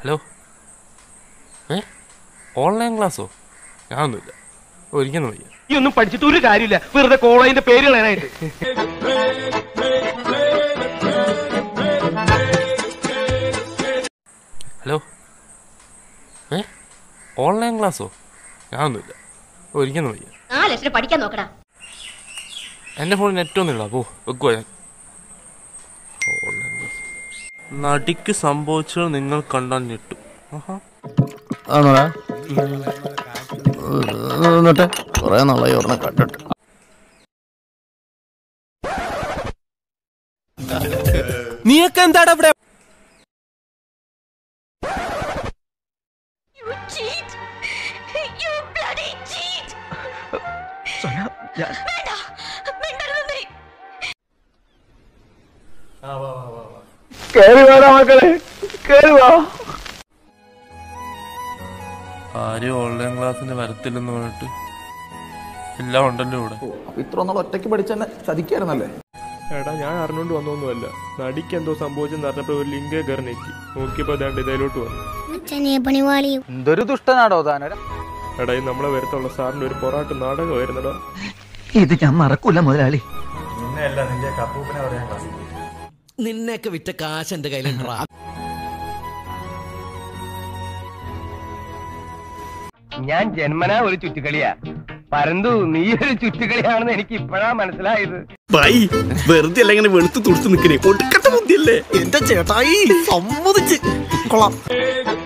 Hello ഏ online ക്ലാസ്സോ ഞാനൊന്നുമില്ല ഒരിക്കലും വയ്യ ഈ ഒന്നും പഠിച്ചിട്ട് ഒരു കാര്യമില്ല വെറുതെ കോളേജിന്റെ പേര് കളയാനായിട്ട് ഹലോ ഏ ഓൺലൈൻ ക്ലാസ്സോ ഞാനൊന്നുമില്ല ഒരിക്കലും വയ്യ നാല് ലക്ഷം പഠിക്കാൻ നോക്കടാ എൻ്റെ ഫോണിൽ നെറ്റൊന്നും ഇല്ല പോ വെക്കുവാ ഞാൻ ഓൺലൈൻ ക്ലാസ് നടിക്ക് സംഭവിച്ചത് നിങ്ങൾ കണ്ടാൽ ഞെട്ടും ആഹാ ആണോടാ എന്നിട്ട് കുറെ നാളായി ഒരെണ്ണം കണ്ടിട്ട് നീയൊക്കെ എന്താടാ ഇവിടെ You cheat! You bloody cheat! വേണ്ട മിണ്ടരുത് നീ കേറി വാടാ മക്കളെ കേറി വാ ആരും ഓൺലൈൻ ക്ലാസ്സിന് വരത്തില്ലെന്ന് പറഞ്ഞിട്ട് എല്ലാം ഉണ്ടല്ലോ ഇവിടെ അപ്പൊ ഇത്ര നാൾ ഒറ്റയ്ക്ക് പഠിച്ചെന്നെ ചതിക്കായിരുന്നല്ലേ എടാ ഞാൻ അറിഞ്ഞോണ്ട് വന്നൊന്നുമല്ല നടിക്ക് എന്തോ സംഭവിച്ചെന്ന് അറിഞ്ഞപ്പോ ഒരു ലിങ്ക് കയറി നെക്കി നോക്കിയപ്പോ അതാണ്ട് ഇതിലോട്ട് വന്നു അച്ഛനെ പണിവാളി എന്തൊരു ദുഷ്ടനാടോ താനൊരു എടാ ഈ നമ്മളെ വരത്തുള്ള സാറിന്റെ ഒരു പൊറാട്ട് നാടകമായിരുന്നടാ ഇത് ഞാൻ മറക്കൂല മുതലാളി നിന്നെയൊക്കെ വിറ്റ കാശ് എന്റെ കയ്യിലുണ്ടാ ഞാൻ ജന്മനാ ഒരു ചുറ്റുകളിയാ പരന്തു നീ ഒരു ചുറ്റുകളിയാണെന്ന് എനിക്ക് ഇപ്പോഴാ മനസ്സിലായത് ബൈ വെറുതെ അല്ല ഇങ്ങനെ വെളുത്ത് തുടുത്ത് നിക്കണേ ഒടുക്കത്തെ ബുദ്ധിയല്ലേ എന്റെ ചേട്ടായി സമ്മതിച്ച് കൊള്ളാം